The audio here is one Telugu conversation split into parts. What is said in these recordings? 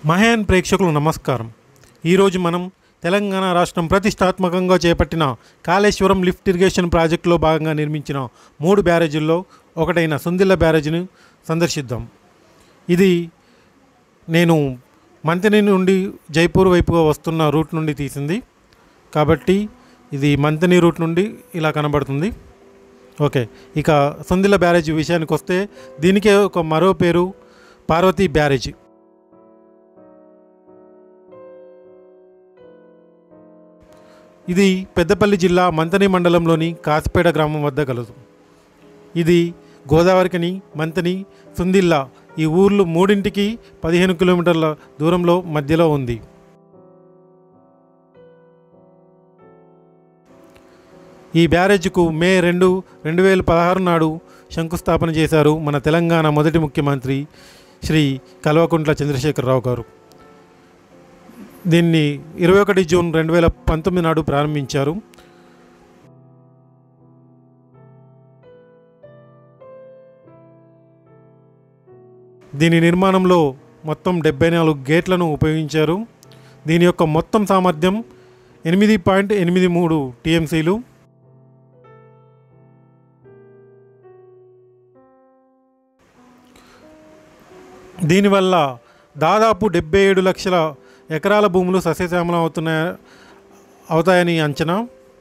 మహాన్ ప్రేక్షకులకు నమస్కారం ఈరోజు మనం తెలంగాణ రాష్ట్రం ప్రతిష్టాత్మకంగా చేపట్టిన కాళేశ్వరం లిఫ్ట్ ఇరిగేషన్ ప్రాజెక్టులో భాగంగా నిర్మించిన మూడు బ్యారేజీల్లో ఒకటైన సుందిల్ల బ్యారేజీని సందర్శిద్దాం ఇది నేను మంతిని నుండి జైపూర్ వైపుగా వస్తున్న రూట్ నుండి తీసింది కాబట్టి ఇది మంతిని రూట్ నుండి ఇలా కనబడుతుంది ఓకే ఇక సుందిల్ల బ్యారేజ్ విషయానికి వస్తే దీనికే ఒక మరో పేరు పార్వతీ బ్యారేజ్ ఇది పెద్దపల్లి జిల్లా మంతని మండలంలోని కాసిపేట గ్రామం వద్ద కలదు ఇది గోదావరికని మంతని సుందిల్ల ఈ ఊర్లు మూడింటికి పదిహేను కిలోమీటర్ల దూరంలో మధ్యలో ఉంది ఈ బ్యారేజ్కు మే రెండు రెండు వేల పదహారు నాడు శంకుస్థాపన చేశారు మన తెలంగాణ మొదటి ముఖ్యమంత్రి శ్రీ కల్వకుంట్ల చంద్రశేఖరరావు గారు దీన్ని ఇరవై ఒకటి జూన్ రెండు వేల పంతొమ్మిది నాడు ప్రారంభించారు దీని నిర్మాణంలో మొత్తం డెబ్బై నాలుగు గేట్లను ఉపయోగించారు దీని యొక్క మొత్తం సామర్థ్యం ఎనిమిది పాయింట్ ఎనిమిది మూడు టీఎంసీలు దీనివల్ల దాదాపు డెబ్బై ఏడు లక్షల ఎకరాల భూములు సస్యశ్యామలం అవుతున్నాయి అవుతాయని అంచనా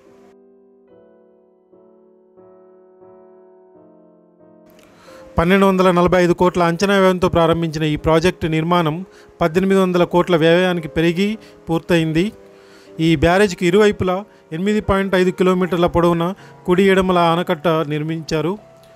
పన్నెండు వందల నలభై ఐదు కోట్ల అంచనా వ్యయంతో ప్రారంభించిన ఈ ప్రాజెక్టు నిర్మాణం పద్దెనిమిది వందల కోట్ల వ్యయానికి పెరిగి పూర్తయింది ఈ బ్యారేజ్కి ఇరువైపులా ఎనిమిది పాయింట్ ఐదు కిలోమీటర్ల పొడవున కుడి ఎడమల ఆనకట్ట నిర్మించారు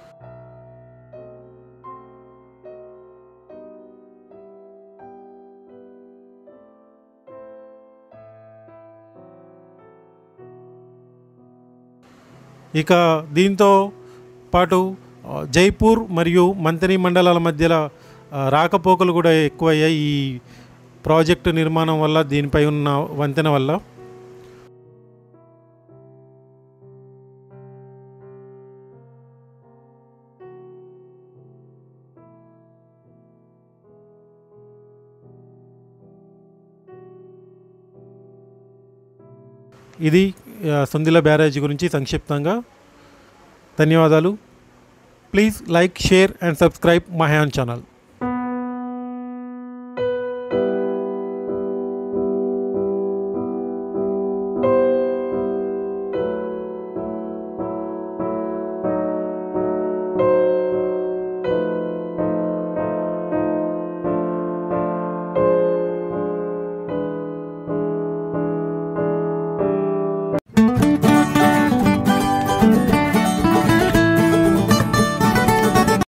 ఇక దీంతో పాటు ఆ, జైపూర్ మరియు మంతని మండలాల మధ్యలో ఆ, రాకపోకలు కూడా ఎక్కువయ్యాయి ఈ ప్రాజెక్టు నిర్మాణం వల్ల దీనిపై ఉన్న వంతెన వల్ల ఇది ఆ, సుందిల బ్యారేజ్ గురించి సంక్షిప్తంగా ధన్యవాదాలు please like share and subscribe Mahaan channel